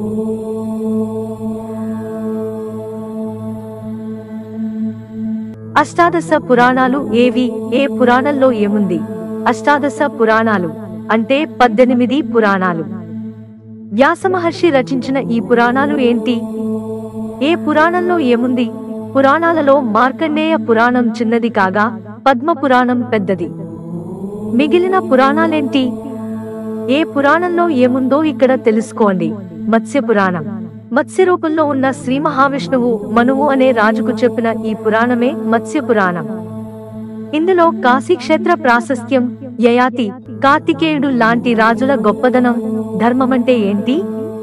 అష్టాదశ పురాణాలు ఏవి ఏ పురాణంలో ఏముంది అష్టాదశ పురాణాలు అంటే పద్దెనిమిది పురాణాలు వ్యాసమహర్షి రచించిన ఈ పురాణాలు ఏంటి ఏ పురాణంలో ఏముంది పురాణాలలో మార్కండేయ పురాణం చిన్నది కాగా పద్మ పురాణం పెద్దది మిగిలిన పురాణాలేంటి ఏ పురాణంలో ఏముందో ఇక్కడ తెలుసుకోండి మత్స్య పురాణం మత్స్య రూపంలో ఉన్న శ్రీ మహావిష్ణువు మనువు అనే రాజుకు చెప్పిన ఈ పురాణమే మత్స్య పురాణం ఇందులో కాశీక్షేత్ర ప్రాశస్త్యం యయాతి కార్తికేయుడు లాంటి రాజుల గొప్పదనం ధర్మమంటే ఏంటి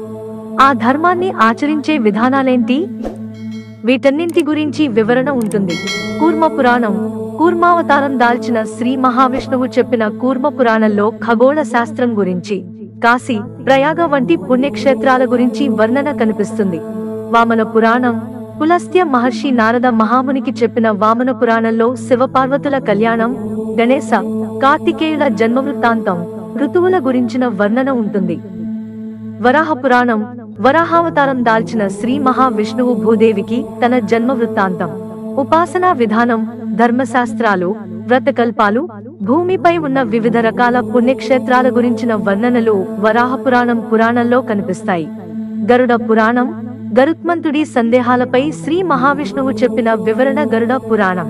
ఆ ధర్మాన్ని ఆచరించే విధానాలేంటి వీటన్నింటి గురించి వివరణ ఉంటుంది కూర్మ పురాణం కూర్మావతారం దాల్చిన శ్రీ మహావిష్ణువు చెప్పిన కూర్మ పురాణంలో ఖగోళ శాస్త్రం గురించి కాశీ ప్రయాగ వంటి పుణ్యక్షేత్రాల గురించి వర్ణన కనిపిస్తుంది వామన పురాణం పులస్త్య మహర్షి నారద మహామునికి చెప్పిన వామన పురాణంలో శివపార్వతుల కళ్యాణం గణేశ కార్తికేయుల జన్మ వృత్తాంతం ఋతువుల గురించిన వర్ణన ఉంటుంది వరాహ పురాణం వరాహావతారం దాల్చిన శ్రీ మహావిష్ణువు భూదేవికి తన జన్మ వృత్తాంతం ఉపాసనా విధానం ధర్మశాస్త్రాలు వ్రతకల్పాలు భూమిపై ఉన్న వివిధ రకాల పుణ్యక్షేత్రాల గురించిన వర్ణనలు వరాహ పురాణం పురాణంలో కనిపిస్తాయి గరుడ పురాణం గరుత్మంతుడి సందేహాలపై శ్రీ మహావిష్ణువు చెప్పిన వివరణ గరుడ పురాణం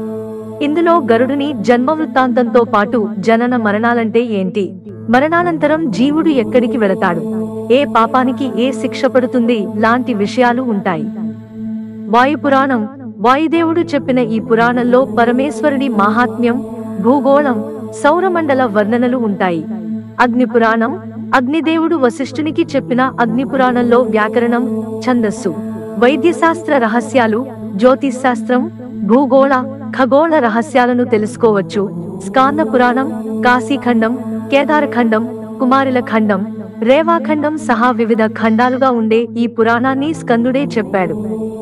ఇందులో గరుడుని జన్మ వృత్తాంతంతో పాటు జనన మరణాలంటే ఏంటి మరణానంతరం జీవుడు ఎక్కడికి వెళతాడు ఏ పాపానికి ఏ శిక్ష పడుతుంది లాంటి విషయాలు ఉంటాయి వాయుపురాణం వాయుదేవుడు చెప్పిన ఈ పురాణంలో పరమేశ్వరుడి మాహాత్మ్యం భూగోళం సౌరమండల వర్ణనలు ఉంటాయి అగ్ని పురాణం అగ్నిదేవుడు వశిష్ఠునికి చెప్పిన అగ్ని పురాణంలో వ్యాకరణం ఛందస్సు వైద్యశాస్త్ర రహస్యాలు జ్యోతిశాస్త్రం భూగోళ ఖగోళ రహస్యాలను తెలుసుకోవచ్చు స్కాంద పురాణం కాశీఖండం కేదారఖండం కుమారుల ఖండం రేవాఖండం సహా వివిధ ఖండాలుగా ఉండే ఈ పురాణాన్ని స్కందుడే చెప్పాడు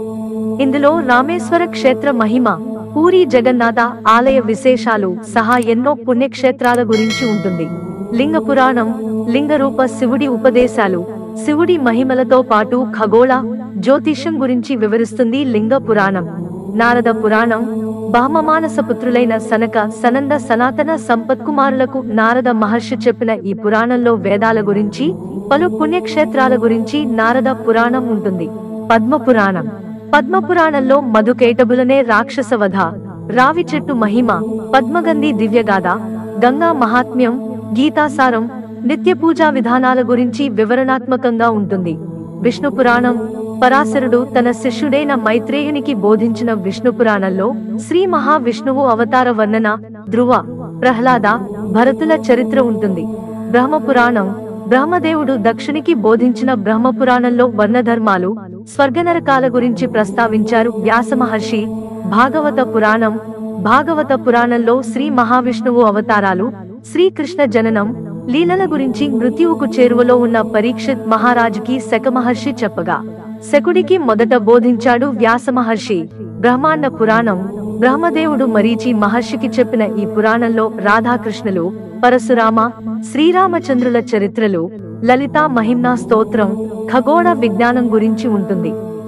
ఇందులో రామేశ్వర క్షేత్ర మహిమ పూరి జగన్నాథ ఆలయ విశేషాలు సహా ఎన్నో పుణ్యక్షేత్రాల గురించి ఉంటుంది లింగ పురాణం లింగరూప శివుడి ఉపదేశాలు శివుడి మహిమలతో పాటు ఖగోళ జ్యోతిష్యం గురించి వివరిస్తుంది లింగ పురాణం నారద పురాణం బాహ్మమానస పుత్రులైన సనక సనంద సనాతన సంపత్కుమారులకు నారద మహర్షి చెప్పిన ఈ పురాణంలో వేదాల గురించి పలు పుణ్యక్షేత్రాల గురించి నారద పురాణం ఉంటుంది పద్మ పురాణం పద్మ పురాణంలో మధుకేటబులనే రాక్షసవధ రావి చెట్టు మహిమ పద్మగంధి దివ్యగాథ గంగా మహాత్మ్యం గీతాసారం నిత్య పూజా విధానాల గురించి వివరణాత్మకంగా ఉంటుంది విష్ణు పురాణం పరాశరుడు తన శిష్యుడైన మైత్రేయునికి బోధించిన విష్ణు పురాణంలో శ్రీ మహావిష్ణువు అవతార వర్ణన ధ్రువ ప్రహ్లాద భరతుల చరిత్ర ఉంటుంది బ్రహ్మ పురాణం బ్రహ్మదేవుడు దక్షునికి బోధించిన బ్రహ్మ పురాణంలో వర్ణధర్మాలు స్వర్గనరకాల గురించి ప్రస్తావించారు వ్యాస మహర్షి భాగవత పురాణం భాగవత పురాణంలో శ్రీ మహావిష్ణువు అవతారాలు శ్రీకృష్ణ జననం లీలల గురించి మృత్యువుకు చేరువలో ఉన్న పరీక్షిత్ మహారాజుకి శక మహర్షి చెప్పగా శకుడికి మొదట బోధించాడు వ్యాస మహర్షి బ్రహ్మాండ పురాణం బ్రహ్మదేవుడు మరీచి మహర్షికి చెప్పిన ఈ పురాణంలో రాధాకృష్ణులు పరశురామ శ్రీరామచంద్రుల చరిత్రలు లలితా మహిమ్నా స్తోత్రం ఖగోళ విజ్ఞానం గురించి ఉంటుంది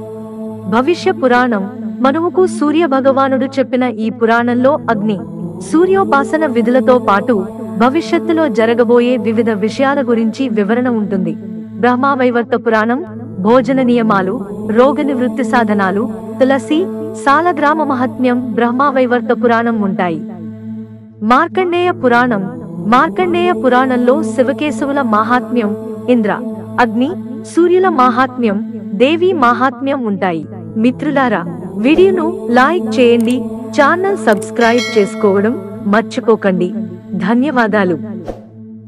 భవిష్య పురాణం మనువుకు సూర్య భగవానుడు చెప్పిన ఈ పురాణంలో అగ్ని సూర్యోపాసన విధులతో పాటు భవిష్యత్తులో జరగబోయే వివిధ విషయాల గురించి వివరణ ఉంటుంది బ్రహ్మావైవర్త పురాణం భోజన నియమాలు రోగ నివృత్తి సాధనాలు తులసి సాలగ్రామ మహత్మ్యం బ్రహ్మావైవర్త పురాణం ఉంటాయి మార్కండేయ పురాణం మార్కండేయ పురాణంలో శివకేశవుల మాహాత్మ్యం ఇంద్ర అగ్ని సూర్యుల మాహాత్మ్యం దేవి మాహాత్మ్యం ఉంటాయి మిత్రులారా వీడియోను లైక్ చేయండి ఛానల్ సబ్స్క్రైబ్ చేసుకోవడం మర్చిపోకండి ధన్యవాదాలు